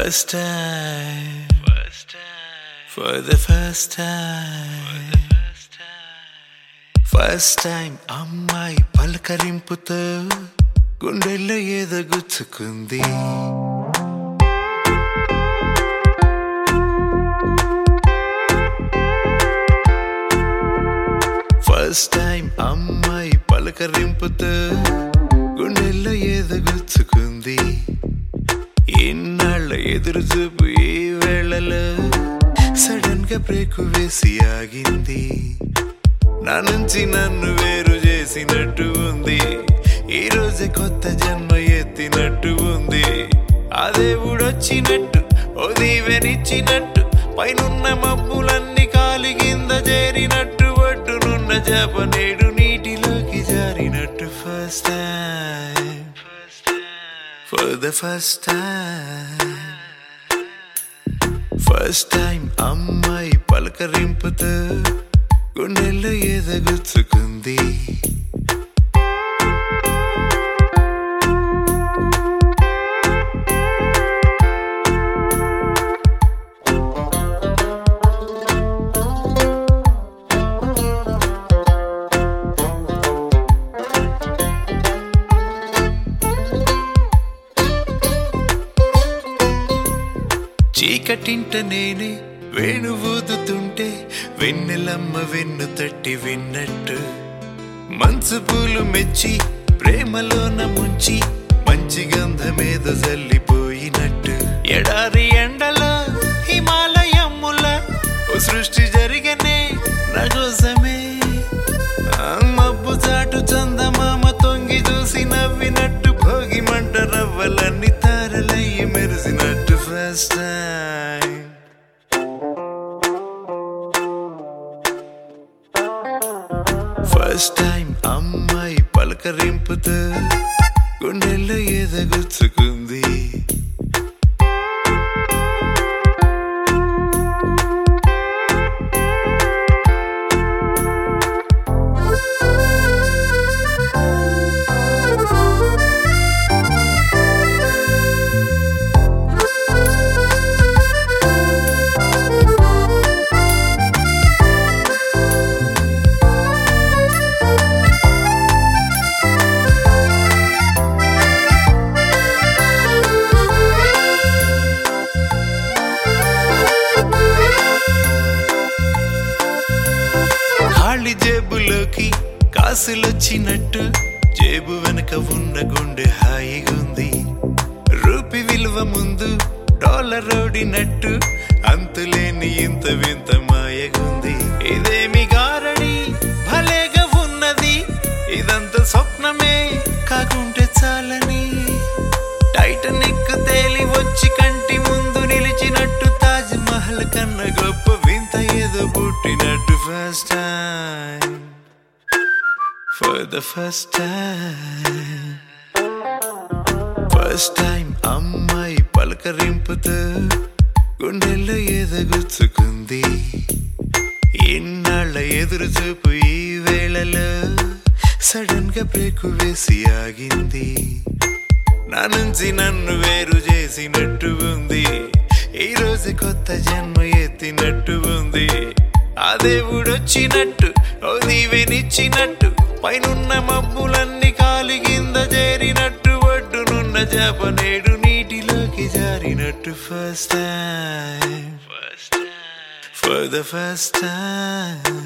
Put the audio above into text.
First time, for the first time, first time అమ్మాయి పలకరింపుతో గుండెల్లో ఏదో గుచ్చుకుంది ఫస్ట్ టైం అమ్మాయి పలకరింపుతో గుండెల్లో ఏదో గుచ్చుకుంది ఇన్నాళ్ళ ఎదురు చూపు ఈ వేళలో సడన్ గా బ్రేక్ వేసి ఆగింది నా నుంచి నన్ను వేరు చేసినట్టు ఉంది ఈ రోజే కొత్త జన్మ ఎత్తినట్టు ఉంది ఆ దేవుడొచ్చినట్టు ఓ దీవెనిచ్చినట్టు పైనున్న మబ్బులన్నీ కాలి కింద చేరినట్టు ఒడ్డునున్న చేప నేడు నీటిలోకి జారినట్టు first time for the first time first time అమ్మాయి పలకరింపుతో గుండెల్లో ఎదగుచ్చుకుంది చీకటింట నేనే వేణు ఊదుతుంటే వెన్నెలమ్మ వెన్ను తట్టి విన్నట్టు మంచు పూలు మెచ్చి ప్రేమలోన ముంచి మంచి గంధమేదో జల్లిపోయినట్టు ఎడారి ఎండలో హిమాలయమ్ముల ఓ సృష్టి జరిగనే నా కోసమే ఆ మబ్బు చాటు చందమామ తొంగి చూసి నవ్వినట్టు భోగి మంట రవ్వలన్నీ తారలయ్యి మెరిసినట్టు ఫస్ట్ టైం ఫస్ట్ టైం అమ్మాయి పలకరింపుతో గుండెల్లో ఎదగుచ్చుకుంది ఖాళీ జేబులోకి కాసులొచ్చినట్టు జేబు వెనక ఉన్న గుండె హాయిగుంది రూపి విలువ ముందు డాలర్ ఓడినట్టు అంతులేని ఇంత వింత మాయగుంది ఇదేమి గారడి భలేగా ఉన్నది ఇదంతా స్వప్నమే కాకుంటే చాలని టైటనిక్ తేలి వచ్చి కంటి ముందు నిలిచినట్టు తాజ్ మహల్ కన్నా గొప్ప వింత ఏదో పుట్టినట్టు first time for the first time first time అమ్మాయి పలకరింపుతో గుండెల్లో ఎదగుచ్చుకుంది ఇన్నాళ్ళ ఎదురు చూపు ఈ వేళలో సడన్ గా బ్రేక్ వేసి ఆగింది నా నుంచి నన్ను వేరు చేసినట్టు ఉంది ఈ రోజు కొత్త జన్మ ఎత్తినట్టు ఉంది ఆ దేవుడొచ్చినట్టు ఓ దీవెనిచ్చినట్టు పైనున్న మబ్బులన్నీ కాలి కింద చేరినట్టు ఒడ్డునున్న చేప నేడు నీటిలోకి జారినట్టు first time for the first time